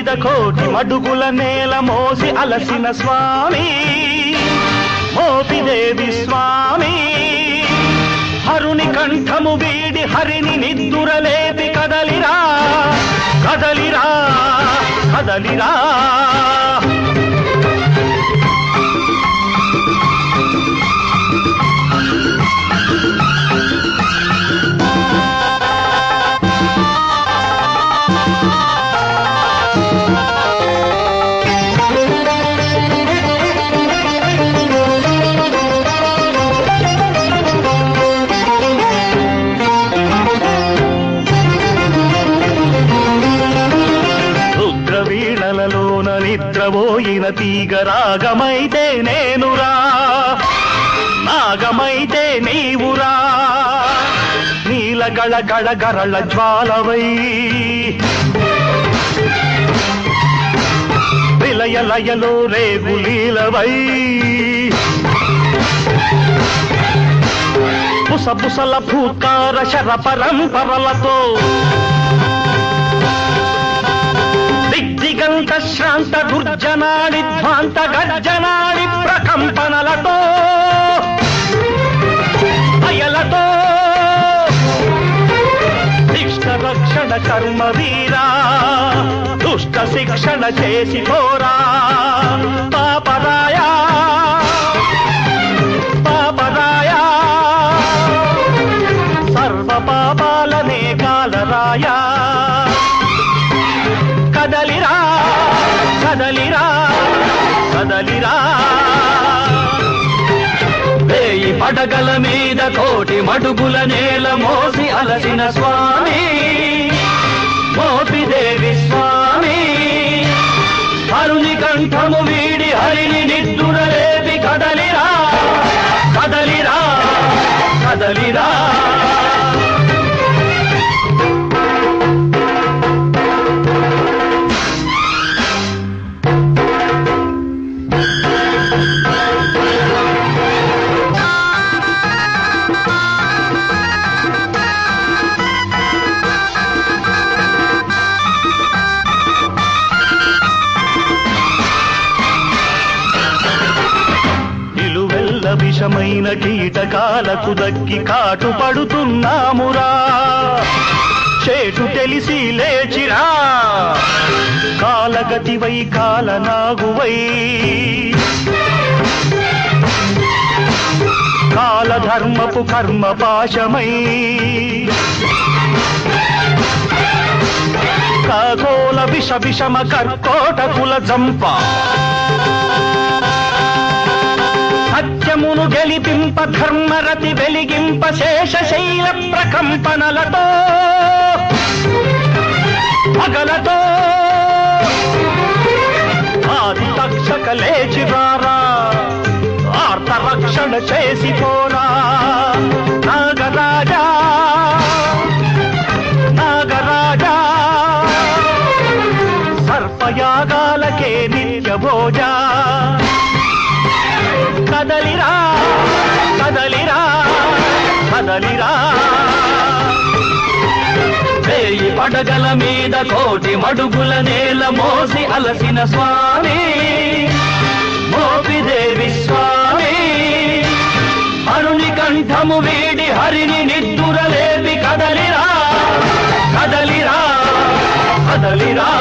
మీద కోటి మడుగుల నేల మోసి అలసిన స్వామి మోపిదేవి స్వామి హరుని కంఠము వీడి హరిని నిద్దురలేపి కదలిరా కదలిరా కదలిరా రుద్రవీణలలోన నిద్రపోయిన తీగ రాగమైతే నేనురా నాగమైతే నీవురా నీల గళ గళ గరళ జ్వాలవై విలయ లయలో రేగులీలవై బుస బుసల భూతార శర పరంపరలతో దిగ్దిగంత శ్రాంత దుర్జనాడి ధ్వాంత గర్జనాడి ప్రకంపనలతో అయలతో శిక్ష రక్షణ కర్మ వీరా దుష్ట శిక్షణ చేసి పోరా పాపరాయా పాపరాయా సర్వ పాపాలనే కాలరాయా కదలిరా కదలిరా కదలిరా వేయి పడగల మీద కోటి మడుగుల నేల మోసి అలసిన స్వామి మోపిదేవి స్వామి హరుని కంఠము వీడి హరిని నిద్దురలేపి కదలిరా కదలిరా కదలిరా నిలువెల్ల విషమైన కీటకాలకు దక్కి కాటు పడుతున్నామురా చేటు తెలిసి లేచిరా కాలగతివై కాలనాగువై కాలధర్మపు కర్మ పాశమై ఖగోళ విష విషమ కర్కోటకుల జంప సత్యమును గెలిపింప ధర్మరతి వెలిగింప శేషశైల ప్రకంపనలతో పగలతో ఆది తక్షక లేచిరారా ఆర్త రక్షణ చేసి పోరా నాగరాజా నాగరాజా సర్పయాగాలకే నిత్య భోజా కదలిరా కదలిరా కదలిరా వేయి పడగల మీద కోటి మడుగుల నేల మోసి అలసిన స్వామి మోపిదేవి స్వామి అరుని కంఠము వీడి హరిని నిద్దురలేపి కదలిరా కదలిరా కదలిరా